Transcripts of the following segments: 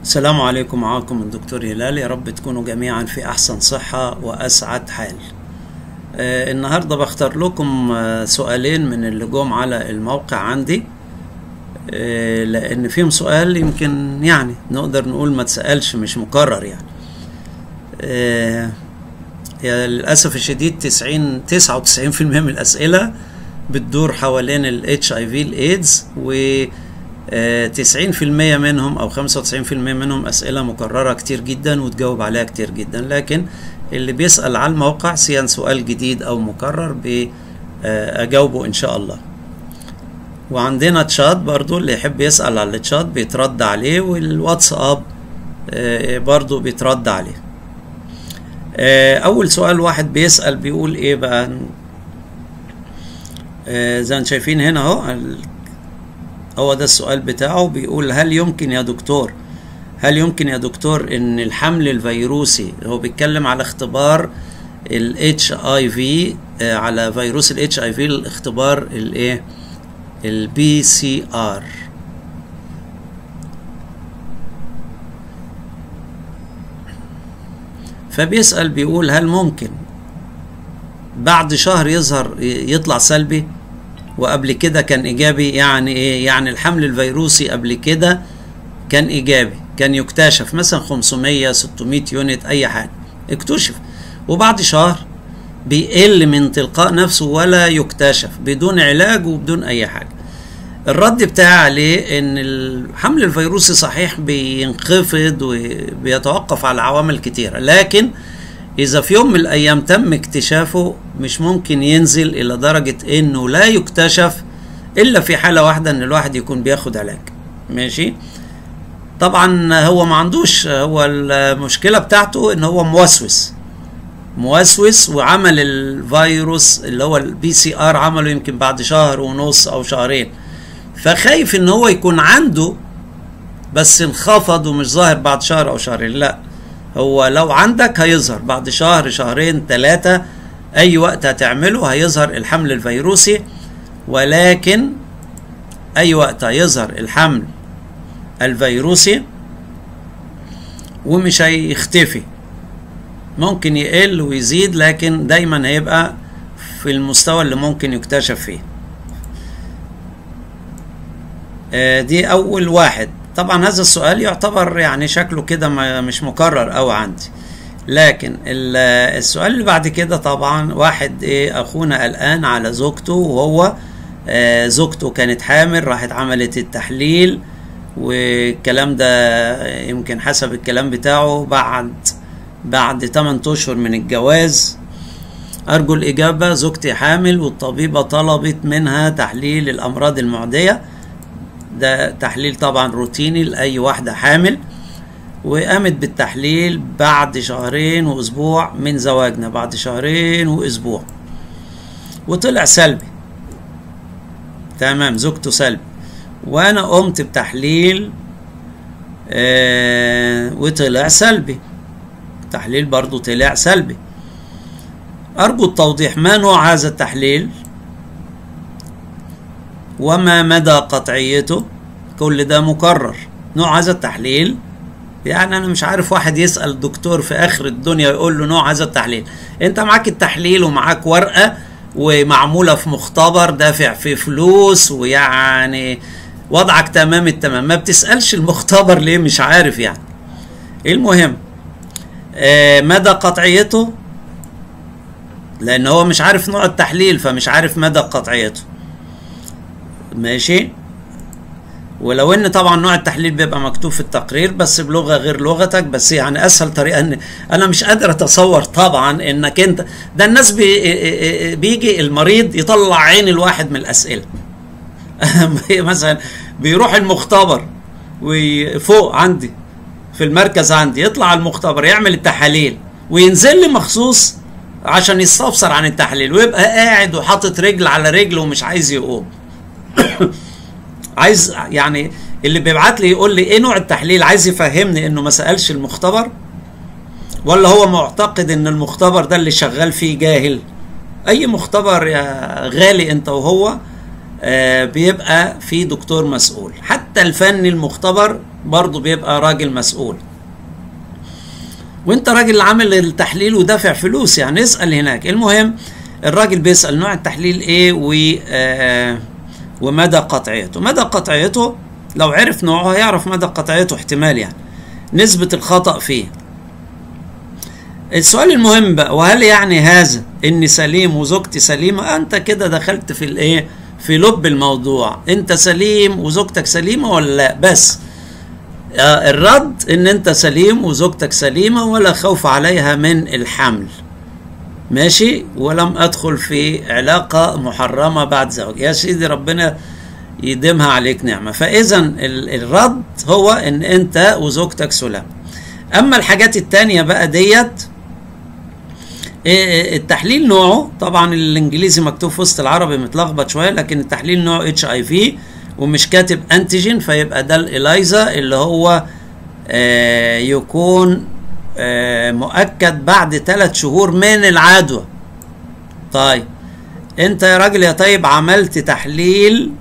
السلام عليكم معاكم الدكتور هلال يا رب تكونوا جميعا في أحسن صحة وأسعد حال آه النهاردة بختار لكم آه سؤالين من اللي جم على الموقع عندي آه لأن فيهم سؤال يمكن يعني نقدر نقول ما تسألش مش مكرر يعني آه يا للأسف الشديد تسعين تسعة وتسعين في المية من الأسئلة بتدور حوالين ال HIV الإيدز و تسعين في المية منهم أو خمسة وتسعين في المية منهم أسئلة مكررة كتير جدا وتجاوب عليها كتير جدا لكن اللي بيسأل على الموقع سيان سؤال جديد أو مكرر بأجاوبه إن شاء الله وعندنا تشات برضو اللي يحب يسأل على التشات بيترد عليه والواتساب برضو بيترد عليه أول سؤال واحد بيسأل بيقول إيه بقى زي ما شايفين هنا اهو هو ده السؤال بتاعه بيقول هل يمكن يا دكتور هل يمكن يا دكتور ان الحمل الفيروسي هو بيتكلم على اختبار ال HIV على فيروس ال HIV الاختبار الايه البي سي ار فبيسأل بيقول هل ممكن بعد شهر يظهر يطلع سلبي وقبل كده كان ايجابي يعني ايه يعني الحمل الفيروسي قبل كده كان ايجابي كان يكتشف مثلا 500 600 يونت اي حاجه اكتشف وبعد شهر بيقل من تلقاء نفسه ولا يكتشف بدون علاج وبدون اي حاجه الرد بتاعي عليه ان الحمل الفيروسي صحيح بينخفض وبيتوقف على عوامل كتيره لكن إذا في يوم من الأيام تم اكتشافه مش ممكن ينزل إلى درجة إنه لا يكتشف إلا في حالة واحدة إن الواحد يكون بياخد علاج ماشي طبعا هو ما عندوش هو المشكلة بتاعته إن هو موسوس موسوس وعمل الفيروس اللي هو البي سي ار عمله يمكن بعد شهر ونص أو شهرين فخايف إن هو يكون عنده بس انخفض ومش ظاهر بعد شهر أو شهرين لأ هو لو عندك هيظهر بعد شهر شهرين ثلاثة أي وقت هتعمله هيظهر الحمل الفيروسي ولكن أي وقت هيظهر الحمل الفيروسي ومش هيختفي ممكن يقل ويزيد لكن دايما هيبقى في المستوى اللي ممكن يكتشف فيه دي أول واحد طبعا هذا السؤال يعتبر يعني شكله كده مش مكرر أوي عندي لكن السؤال اللي بعد كده طبعا واحد ايه اخونا قلقان على زوجته وهو آه زوجته كانت حامل راحت عملت التحليل والكلام ده يمكن حسب الكلام بتاعه بعد بعد 8 اشهر من الجواز ارجو الاجابه زوجتي حامل والطبيبه طلبت منها تحليل الامراض المعديه ده تحليل طبعا روتيني لأي واحدة حامل وقامت بالتحليل بعد شهرين وأسبوع من زواجنا بعد شهرين وأسبوع وطلع سلبي تمام زوجته سلبي وأنا قمت بتحليل آه وطلع سلبي التحليل برضو طلع سلبي أرجو التوضيح ما نوع هذا التحليل وما مدى قطعيته كل ده مكرر نوع هذا التحليل يعني انا مش عارف واحد يسال دكتور في اخر الدنيا يقول له نوع هذا التحليل انت معاك التحليل ومعاك ورقه ومعموله في مختبر دافع فيه فلوس ويعني وضعك تمام التمام ما بتسالش المختبر ليه مش عارف يعني المهم آه مدى قطعيته لان هو مش عارف نوع التحليل فمش عارف مدى قطعيته ماشي ولو ان طبعا نوع التحليل بيبقى مكتوب في التقرير بس بلغه غير لغتك بس يعني اسهل طريقه ان انا مش قادر اتصور طبعا انك انت ده الناس بي بيجي المريض يطلع عين الواحد من الاسئله مثلا بيروح المختبر وفوق عندي في المركز عندي يطلع المختبر يعمل التحاليل وينزل لي مخصوص عشان يستفسر عن التحليل ويبقى قاعد وحاطط رجل على رجل ومش عايز يقوم عايز يعني اللي بيبعت لي يقول لي ايه نوع التحليل عايز يفهمني انه ما سالش المختبر ولا هو معتقد ان المختبر ده اللي شغال فيه جاهل اي مختبر يا غالي انت وهو آه بيبقى في دكتور مسؤول حتى الفني المختبر برضه بيبقى راجل مسؤول وانت راجل عامل التحليل ودافع فلوس يعني اسال هناك المهم الراجل بيسال نوع التحليل ايه و آه ومدى قطعيته مدى قطعيته لو عرف نوعه هيعرف مدى قطعيته احتمال يعني نسبة الخطأ فيه السؤال المهم بقى وهل يعني هذا اني سليم وزوجتي سليمة انت كده دخلت في الايه في لب الموضوع انت سليم وزوجتك سليمة ولا لا بس آه الرد ان انت سليم وزوجتك سليمة ولا خوف عليها من الحمل ماشي ولم ادخل في علاقة محرمة بعد زواج يا سيدي ربنا يديمها عليك نعمة فاذا الرد هو ان انت وزوجتك سلام اما الحاجات التانية بقى ديت التحليل نوعه طبعا الانجليزي مكتوب في وسط العربي متلخبط شويه لكن التحليل نوعه اتش اي في ومش كاتب انتيجين فيبقى ده الاليزا اللي هو آه يكون آه مؤكد بعد ثلاث شهور من العدوى طيب انت يا راجل يا طيب عملت تحليل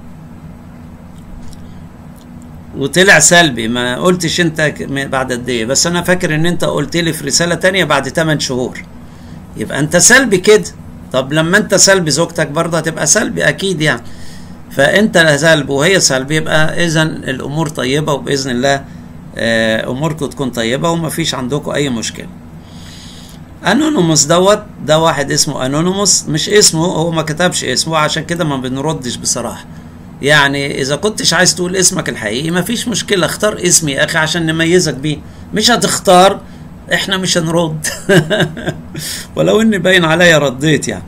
وطلع سلبي ما قلتش انت بعد قد ايه بس انا فاكر ان انت قلت لي في رساله تانية بعد 8 شهور يبقى انت سلبي كده طب لما انت سلبي زوجتك برضه هتبقى سلبي اكيد يعني فانت سلب وهي سلبي يبقى اذا الامور طيبه وباذن الله اموركم تكون طيبه ومفيش عندكم اي مشكله انونيموس دوت ده واحد اسمه انونيموس مش اسمه هو ما كتبش اسمه عشان كده ما بنردش بصراحه يعني اذا كنتش عايز تقول اسمك الحقيقي مفيش مشكله اختار اسمي يا اخي عشان نميزك بيه مش هتختار احنا مش هنرد ولو اني باين عليا رديت يعني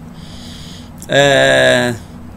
آه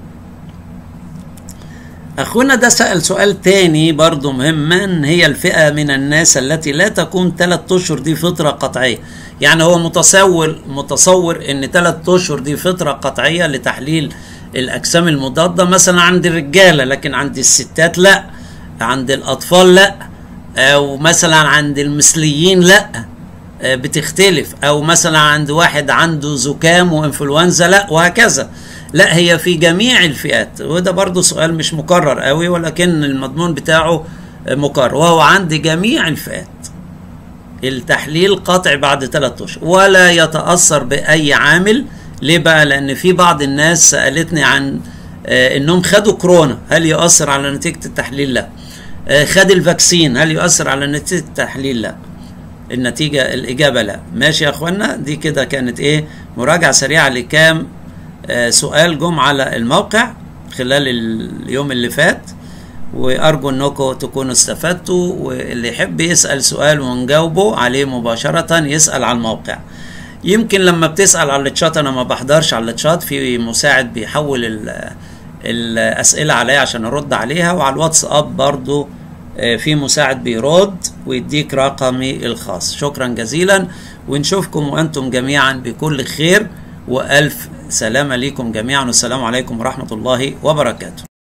اخونا ده سأل سؤال تاني برضو مهم من هي الفئة من الناس التي لا تكون ثلاث اشهر دي فطرة قطعية يعني هو متصور متصور ان ثلاث اشهر دي فطرة قطعية لتحليل الاجسام المضادة مثلا عند الرجالة لكن عند الستات لا عند الاطفال لا او مثلا عند المثليين لا بتختلف او مثلا عند واحد عنده زكام وانفلونزا لا وهكذا لا هي في جميع الفئات وده برضو سؤال مش مكرر قوي ولكن المضمون بتاعه مكرر وهو عند جميع الفئات التحليل قطع بعد ثلاثة اشهر ولا يتاثر باي عامل ليه بقى لان في بعض الناس سالتني عن انهم خدوا كورونا هل يؤثر على نتيجه التحليل لا خد الفاكسين هل يؤثر على نتيجه التحليل لا النتيجة الإجابة لا ماشي يا أخوانا دي كده كانت إيه مراجعة سريعة لكام آه سؤال جم على الموقع خلال اليوم اللي فات وأرجو أنكم تكونوا استفدتوا واللي يحب يسأل سؤال ونجاوبه عليه مباشرة يسأل على الموقع يمكن لما بتسأل على التشات أنا ما بحضرش على التشات في مساعد بيحول الأسئلة عليا عشان أرد عليها وعلى الواتساب برضو في مساعد بيرد ويديك رقمي الخاص شكرا جزيلا ونشوفكم وأنتم جميعا بكل خير وألف سلامة لكم جميعا والسلام عليكم ورحمة الله وبركاته